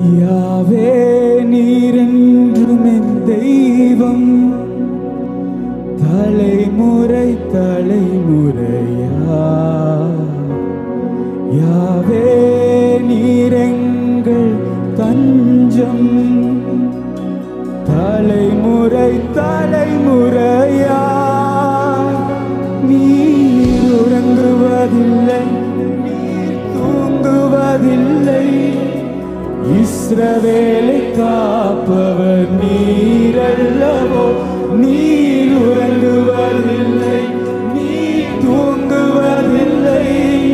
யாவே நீரென்றும் என் தெய்வம் தலைமுறை தலைமுறையா யாவே நீரெங்கள் தஞ்சம் தலைமுறை தலைமுறையா நீர் உறங்குவதில்லை நீர் தூங்குவதில்லை இஸ்ரவேலை காப்பவர் நீரல்லவோ நீர் உறங்குவதில்லை நீர் தூங்குவதில்லை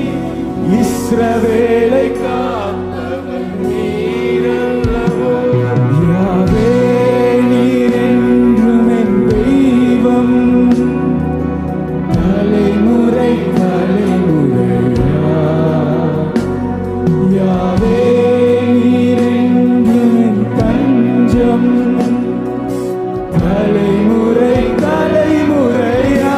இஸ்ரவேலை காப்பவர் நீரல்லவோ யாவே நீர் என்றும் என் தெய்வம் தலைமுறை தலைமுறையா யாவே நீரென்றும் என் தஞ்சம் தலைமுறை தலைமுறையா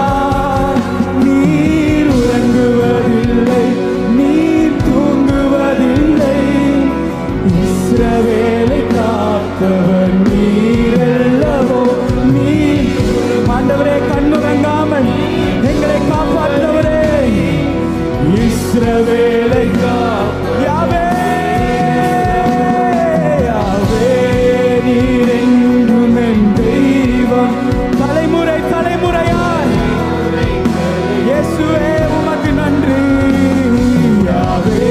நீர் உறங்குவதில்லை நீர் தூங்குவதில்லை இஸ்ரவேலை காத்தவர் நீரல்லவோ நீர் ஆண்டவரே கண்ணுறங்காமல் எங்களை காப்பாற்றவரே இஸ்ரவேலை கா யாவே யாவே நீர் என்றும் என் தெய்வம் தலைமுறை தலைமுறையாய் இயேசுவே உமக்கு நன்றி யாவே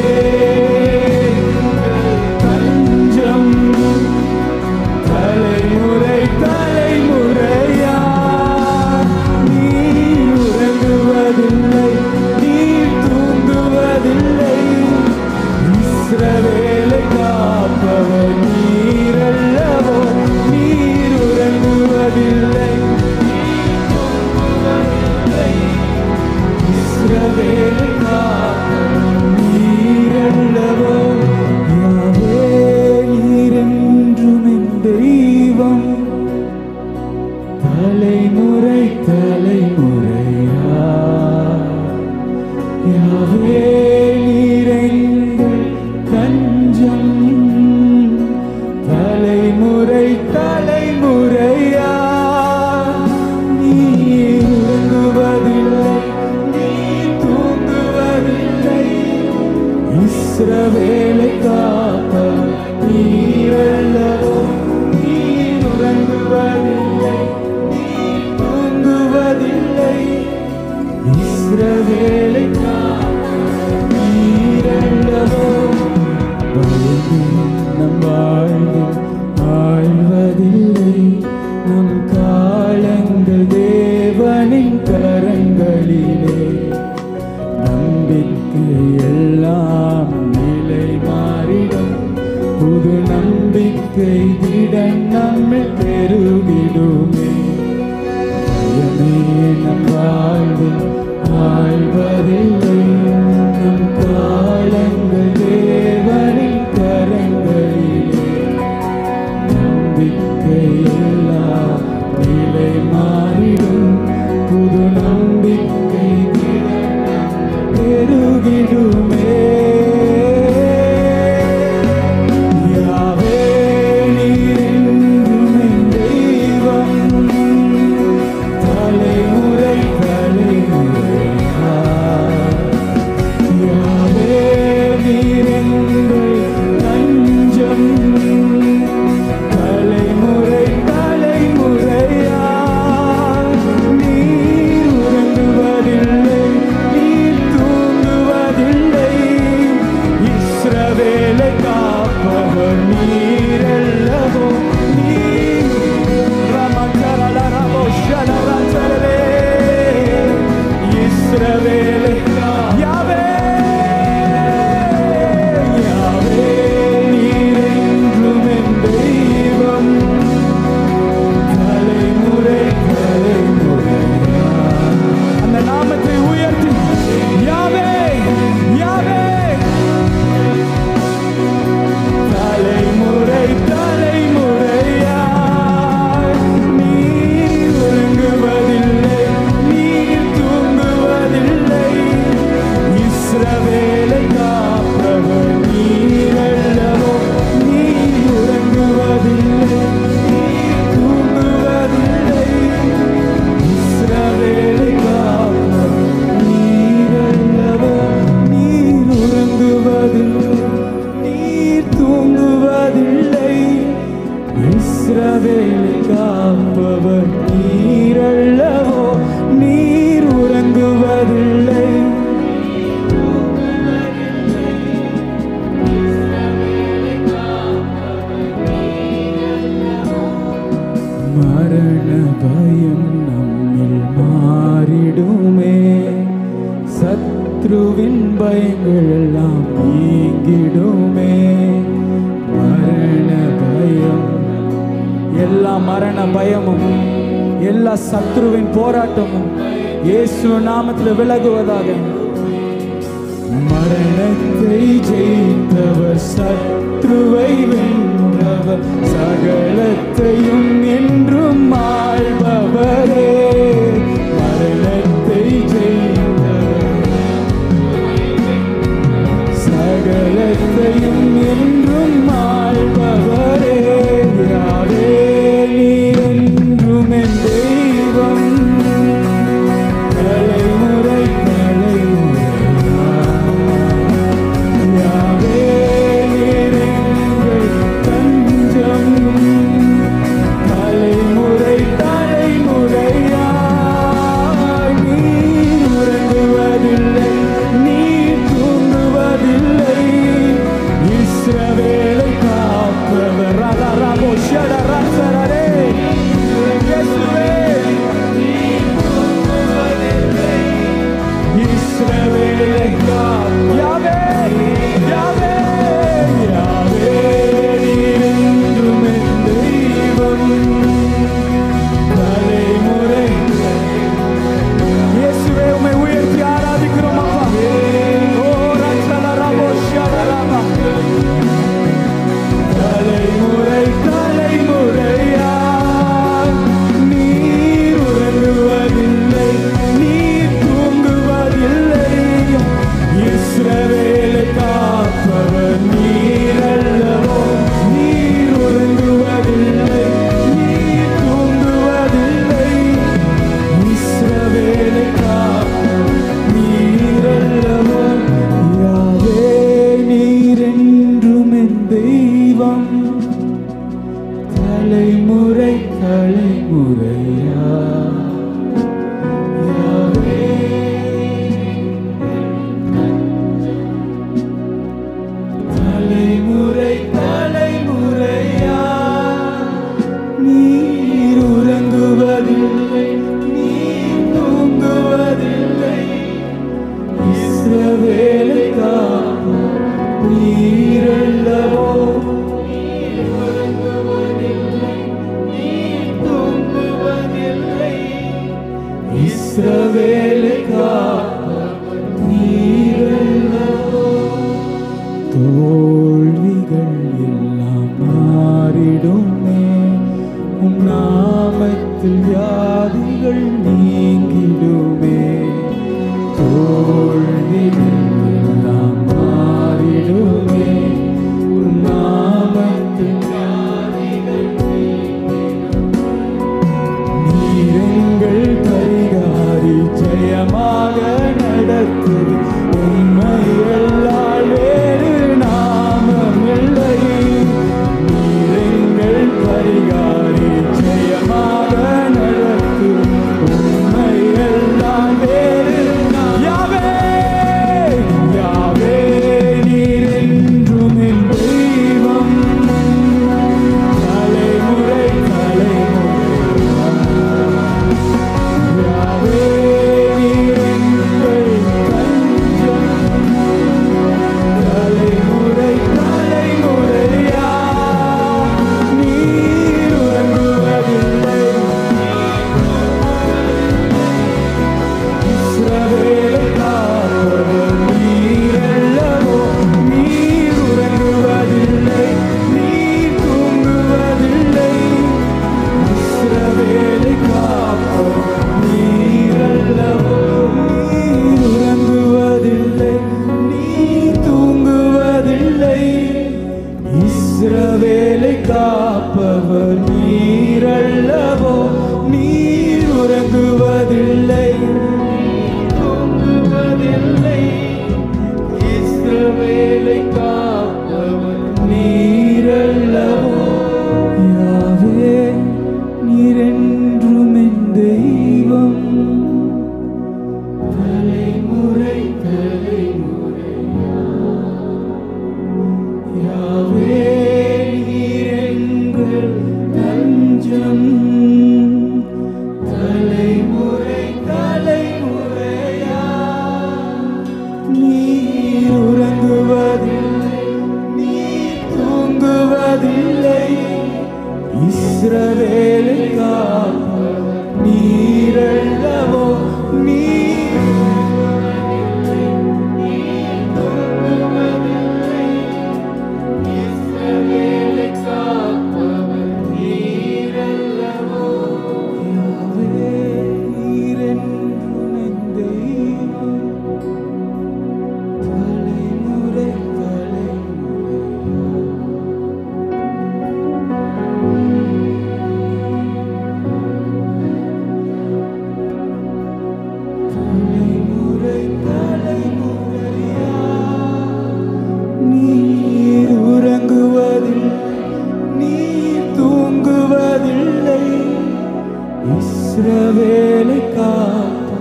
தஞ்சம் தலைமுறை தலைமுறையா நீர் உறங்குவதில்லை நீர் தூங்குவதில்லை இஸ்ரவேலை காப்பவர் நீரல்லவோ நீர் உறங்குவதில்லை நீர் தூங்குவதில்லை இஸ்ரவேலை காப்பவர் நீரல்லவோ யாவே நீரென்றும் என் தெய்வம் தலைமுறை தலைமுறையா யாவே நீரெங்கள் தஞ்சம் தலைமுறை தலைமுறையா நீர் உறங்குவதில்லை நீர் தூங்குவதில்லை இஸ்ரவேலை காப்ப நீரல்லவோ நீர் உறங்குவதில்லை நீர் தூங்குவதில்லை இஸ்ரவேலை காப்ப நீரல்லவோ பயந்து நம் வாழ்வில் ஆழ்வதில்லை நம் காலங்கள் தேவனின் கரங்களிலே நம்பிக்கை எல்லாம் நிலை மாறிடும் புது நம்பிக்கை திடன் நம்மில் பெருகிடுமே பயமே நம் வாழ்வில் ஆழ்வதில்லை நம் காலங்கள் தேவனின் கரங்களிலே நம்பிக்கை எல்லாம் நிலை மாறிடும் புது நம்பிக்கை தினம் பெருகிடுமே யாவே நீர் என்றும் என் தெய்வம் தலைமுறை தலைமுறையா யாவே நீர் எங்கள் தஞ்சம் தலைமுறை தலைமுறையா நீர் உறங்குவதில்லை நீர் தூங்குவதில்லை இஸ்ரவேலை காப்பவர் நீரல்லவோ நீர் ரமக்கரலரமோ ஷலரசரலே இஸ்ரவேலை யாவே யாவே நீர் என்றும் என் தெய்வம் தலைமுறை தலைமுறையா அந்த நாமத்தை உயர்த்தி யாவே யாவே தலைமுறை இஸ்ரவேலை காப்பவர் நீரல்லவோ நீர் உறங்குவதில்லை மரண பயம் நம்மில் மாறிடுமே சத்ருவின் பயங்கள் எல்லாம் நீங்கிடுமே மரண பயம் எல்லா மரண பயமும் எல்லா சத்ருவின் போராட்டமும் இயேசு நாமத்தில் விலகுவதாக மரணத்தை ஜெயித்தவர் சத்ருவை வென்றவர் சகலத்தையும் என்றும் ஆள்பவரே மரணத்தை ஜெயித்தவர் சகலத்தையும் என்றும் ஆள்பவரே யாரே நீர் என்றும் என் தெய்வம் தலைமுறை தலைமுறையா யாவே நீர் எங்கள் தஞ்சம் தலைமுறை தலைமுறையா நீர் உறங்குவதில்லை நீர் தூங்குவதில்லை இஸ்ரவேலை காப்பவர் ரகரபோ ஷடரசரரே இயேசுவே இஸ்ரவேலை காப் யாவே யாவே யாவே நீர் என்றும் என் தெய்வம் தலைமுறை இயேசுவே உம்மை உயர்த்தி ஆராதிக்கிறோம் அப்பா ஓ ரச்சலரபோ ஷடரபா தலைமுறை தலைமுறையா நீர் உறங்குவதில்லை நீர் தூங்குவதில்லை இஸ்ரவேலை காப்பவர் நீர் அல்லவோ நீர் உறங்குவதில்லை நீர் தூங்குவதில்லை இஸ்ரவேலை காப்பவர் நீர் அல்லவோ யாவே நீர் என்றும் என் தெய்வம் தலைமுறை தலைமுறையா யாவே தலைமுறை தலைமுறையா நீர் உறங்குவதில்லை நீர் தூங்குவதில்லை இஸ்ரவேலை காப்போம் நீரல்லவோ இஸ்ரவேலை காப்போம் நீரல்லவோ தோல்விகள் எல்லாம் மாறிடுமே உன் நாமத்தில் வியாதிகள் நீங்கிடுமே தோல்விகள் எல்லாம் மாறிடுமே உன் நாமத்தில் வியாதிகள் நீரெங்கள் பரிகாரி ஜெயமாக நடத்துது உண்மையல்லால் வேறு நாமமில்லை நீரெங்கள் பரிகாரி ஜெயமாக நடத்துது இஸ்ரவேலுக்கா நீரல்லவோ நீர் யாவே நீரென்றும் என் தெய்வம். தலைமுறை தலைமுறையா தலைமுறை தலைமுறையா நீர் உறங்குவதில்லை நீர் தூங்குவதில்லை இஸ்ரவேலை காப்பார்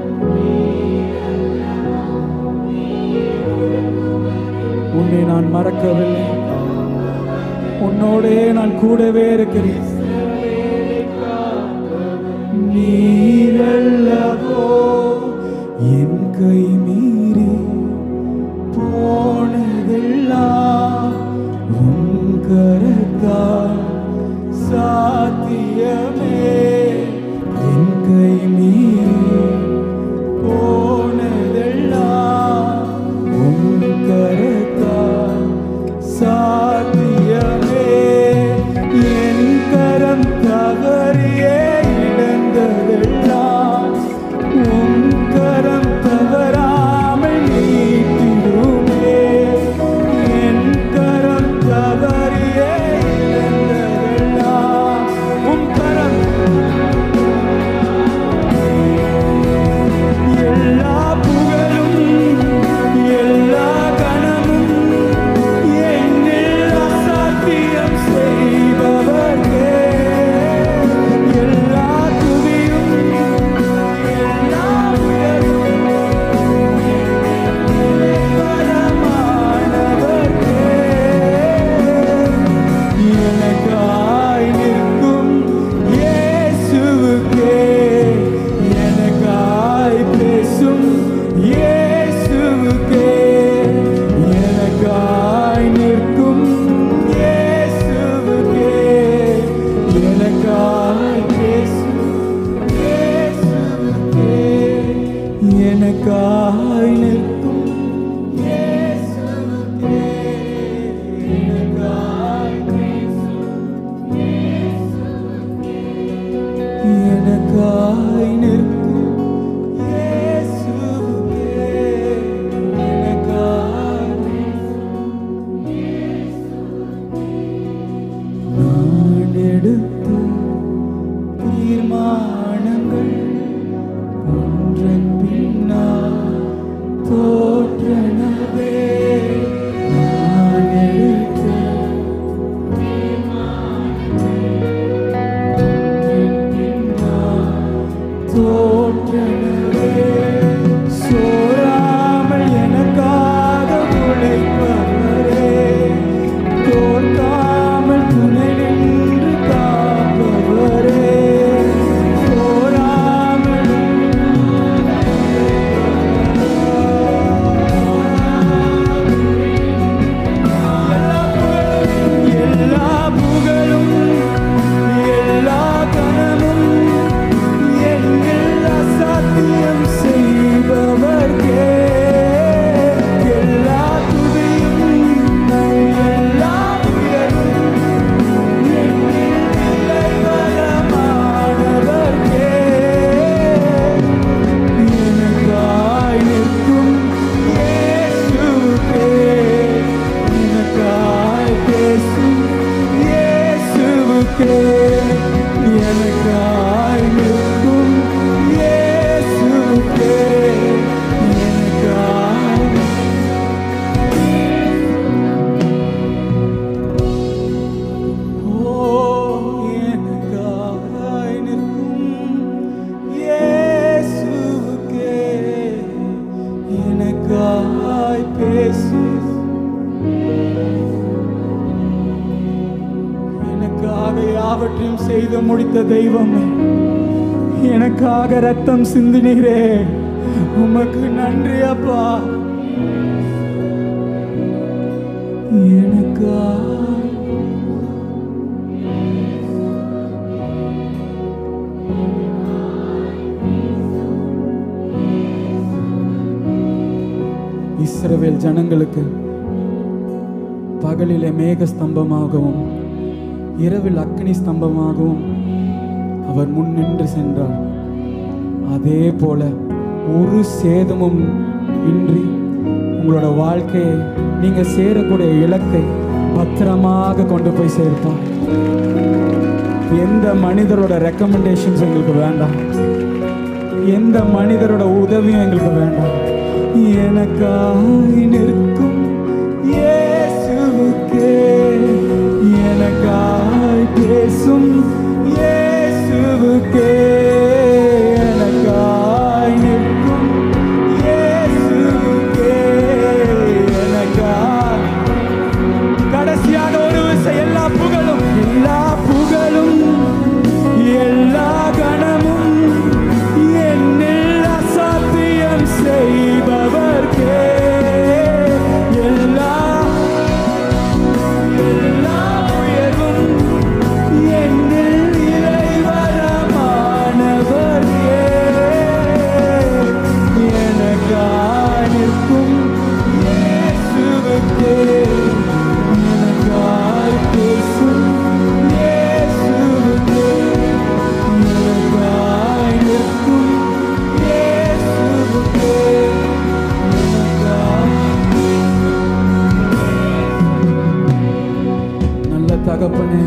உன்னை நான் மறக்கவில்லை உன்னோடே நான் கூடவே இருக்கிறேன் நீரல்லவோ என் கை மீறி போனதெல்லாம் உன் கரத்தால் சாத்தியமே என் கை மீறி போனதெல்லாம் உன் கரத்தால் சாத்தியமே என் கரம் தவறியே இழந்ததெல்லாம் உன் கரம் தவறாமல் நீட்டிடுமே என் கரம் தவறியே இழந்ததெல்லாம் உன் கரம் எல்லா புகழும் எல்லா கணமும் என்னில் அசாத்தியம் செய்பவர்க்கே எல்லா துதியும் எல்லா உயர்வும் பரமானவர்க்கே எனக்காய் நிற்கும் இயேசுவுக்கே எனக்காய் பேசும் இயேசுவுக்கே எனக்காய் நிற்கும் இயேசுவுக்கே எனக்காய் பேசும் இயேசுவுக்கே எனக்காய் நிற்கும் இயேசுவுக்கே எனக்காய் பேசும் எனக்காய் நிற்கும் இயேசுவுக்கே எனக்காய் நான் எடுத்த தீர்மானங்கள் ஒன்றன் பின்னால் தோற்றனவே நான் எடுத்த தோற்றனவே சோராமல் எனக்காக உழைப்பவரே தோற்காமல் துணை நின்று காப்பவரே சோராமல் எல்லா புகழும் எல்லா கணமும் எங்கள் அசாத்தியம் செய்பவர்க்கே எல்லா துதியும் எல்லா உயர்வும் எங்கள் நிலைவரமானவர்க்கே எனக்காய் நிற்கும் இயேசுவுக்கே எனக்காய் பேசும் இயேசுவுக்கே எனக்காய் நிற்கும் இயேசுவுக்கே எனக்காய் ஓ எனக்காய் நிற்கும் இயேசுவுக்கே எனக்காய் பேசு எனக்காக யாவற்றையும் செய்து முடித்த தெய்வமே எனக்காக ரத்தம் சிந்தினீரே உமக்கு நன்றி அப்பா எனக்காய் இஸ்ரவேல் ஜனங்களுக்கு பகலிலே மேக ஸ்தம்பமாகவும் இரவில் அக்னி ஸ்தம்பமாகவும் அவர் முன் நின்று சென்றார் அதே போல ஒரு சேதமும் இன்றி உங்களோட வாழ்க்கையை நீங்க சேரக்கூடிய இலக்கை பத்திரமாக கொண்டு போய் சேர்ப்பார் எந்த மனிதரோட ரெக்கமெண்டேஷன்ஸ் எங்களுக்கு வேண்டாம் எந்த மனிதரோட உதவியும் எங்களுக்கு வேண்டாம் எனக்காய் நிற்கும் இயேசுவுக்கே எனக்காய் பேசும் இயேசுவுக்கே எனக்காய் நிற்கும் இயேசுவுக்கே எனக்காய் கடைசியாக ஒரு விஷயம் எல்லா புகழும் எல்லா புகழும் எல்லா கணமும் என்னில் அசாத்தியம் செய்பவர்க்கே எல்லா எல்லா உயர்வும் என்னில் இறைவரமானவர்க்கே எனக்காய் நிற்கும் இயேசுவுக்கே எனக்காய் பேசும் இயேசுவுக்கே எனக்காய் நிற்கும் இயேசுவுக்கே எனக்காய் நல்ல தகப்பனே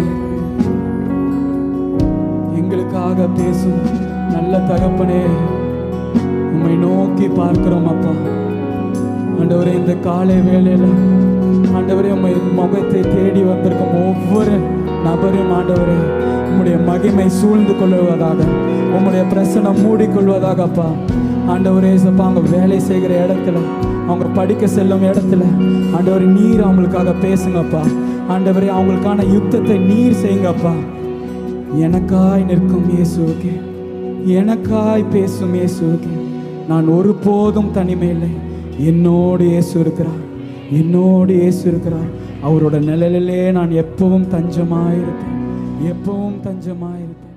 எங்களுக்காக பேசும் நல்ல தகப்பனே உம்மை நோக்கி பார்க்கிறோம் அப்பா ஆண்டவரே இந்த காலை வேளையில ஆண்டவரே உம்மை முகத்தை தேடி வந்திருக்கும் ஒவ்வொரு நபரும் ஆண்டவரே உம்முடைய மகிமை சூழ்ந்து கொள்வதாக உம்முடைய பிரசனம் மூடிக்கொள்வதாக அப்பா ஆண்டவரே சப்பா அவங்க வேலை செய்கிற இடத்துல அவங்க படிக்க செல்லும் இடத்துல ஆண்டவரே நீர் அவங்களுக்காக பேசுங்கப்பா ஆண்டவரே அவங்களுக்கான யுத்தத்தை நீர் செய்யுங்கப்பா எனக்காய் நிற்கும் இயேசுவுக்கே எனக்காய் பேசும் இயேசுவுக்கே நான் ஒருபோதும் தனிமை இல்லை என்னோடு இயேசு இருக்கிறார் என்னோடு இயேசு இருக்கிறார் அவரோட நிழலிலே நான் எப்பவும் தஞ்சமாயிருப்பேன் எப்பவும் தஞ்சமாயிருப்பேன்